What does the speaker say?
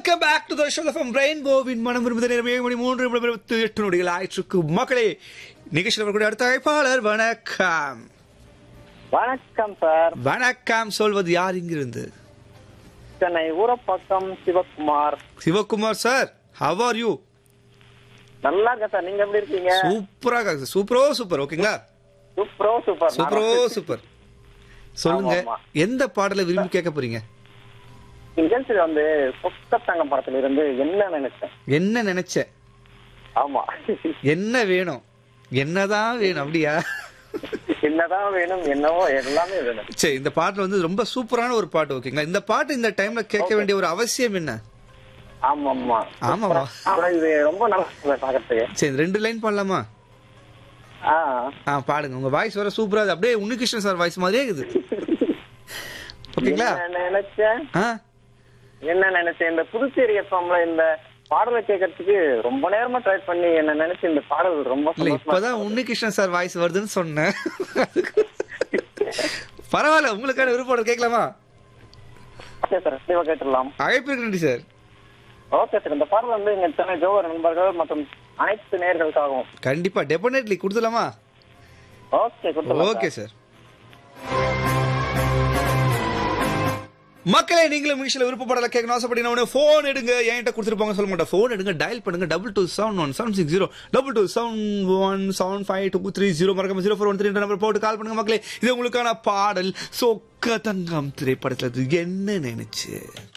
Welcome back to the show from ரெயின்போவின் மனம் விரும்புத நேரம் ஏழு மணி மூன்று நிமிடம் இருபத்தி எட்டு நொடிகள் ஆயிற்றுக்கு மக்களே நிகழ்ச்சியில் வரக்கூடிய அடுத்த அழைப்பாளர் வணக்கம் வணக்கம் சார் வணக்கம் சொல்வது யார் இங்கிருந்து Chennai Urappakkam Sivakumar Sivakumar sir how are you நல்லா இருக்கேன் சார் நீங்க எப்படி இருக்கீங்க சூப்பராக சூப்பரோ சூப்பர் ஓகேங்களா சூப்பரோ சூப்பர் சூப்பரோ சூப்பர் சொல்லுங்க ஆமா, ஆமா. எந்த பாடலை விரும்பி கேட்க போறீங்க நிகழ்ச்சியில வந்து சொக்கத்தங்கம் படத்துல இருந்து என்ன நினைச்சேன் என்ன நினைச்ச ஆமா என்ன வேணும் என்னதான் வேணும் அப்படியா என்னதான் வேணும் என்னவோ எல்லாமே வேணும் சரி இந்த பாட்டுல வந்து ரொம்ப சூப்பரான ஒரு பாட்டு ஓகேங்களா இந்த பாட்டு இந்த டைம்ல கேட்க வேண்டிய ஒரு அவசியம் என்ன ஆமா ஆமா ஆமாவா அப்புறம் இது ரொம்ப நல்லா இருக்கு பாக்கிறதுக்கு சரி ரெண்டு லைன் பாடலாமா ஆ ஆ பாடுங்க உங்க வாய்ஸ் வர சூப்பரா இருக்கு. அப்படியே உன்னிகிருஷ்ணன் சார் வாய்ஸ் மாதிரியே இருக்குது ஓகேங்களா என்ன நினைச்சேன் ஆ என்ன நினைச்சேன் இந்த புதுச்சேரி எஃப்எம்ல இந்த பாடலை கேட்கறதுக்கு ரொம்ப நேரமா ட்ரை பண்ணி என்ன நினைச்சு இந்த பாடல் ரொம்ப இல்ல சந்தோஷமா இப்பதான் உன்னிகிருஷ்ணன் சார் வாய்ஸ் வருதுன்னு சொன்னேன் பரவாயில்ல உங்களுக்கான விருப்பம் கேட்கலாமா ஓகே சார் கண்டிப்பா கேட்டுடலாம் அழைப்பிற்கு நன்றி சார் ஓகே சார் இந்த பாடல் வந்து எங்க சென்னை ஜோவர் நண்பர்கள் மற்றும் அனைத்து நேர்களுக்காகவும் கண்டிப்பா டெபினெட்லி கொடுத்துலாமா ஓகே கொடுத்துடலாம் ஓகே சார் மக்களே நீங்களும் இங்கிலீஷ்ல விருப்பப்படல கேட்கணும் ஆசைப்பட்டீங்கன்னா ஃபோன் எடுங்க என்கிட்ட கொடுத்துருப்பாங்க சொல்ல மாட்டேன் ஃபோன் எடுங்க டயல் பண்ணுங்க double two seven one seven six zero double two seven one seven five two three zero மறக்காம zero four one three number போட்டு கால் பண்ணுங்க மக்களே இது உங்களுக்கான பாடல் சொக்க தங்கம் திரைப்படத்துல இது என்ன நினைச்சு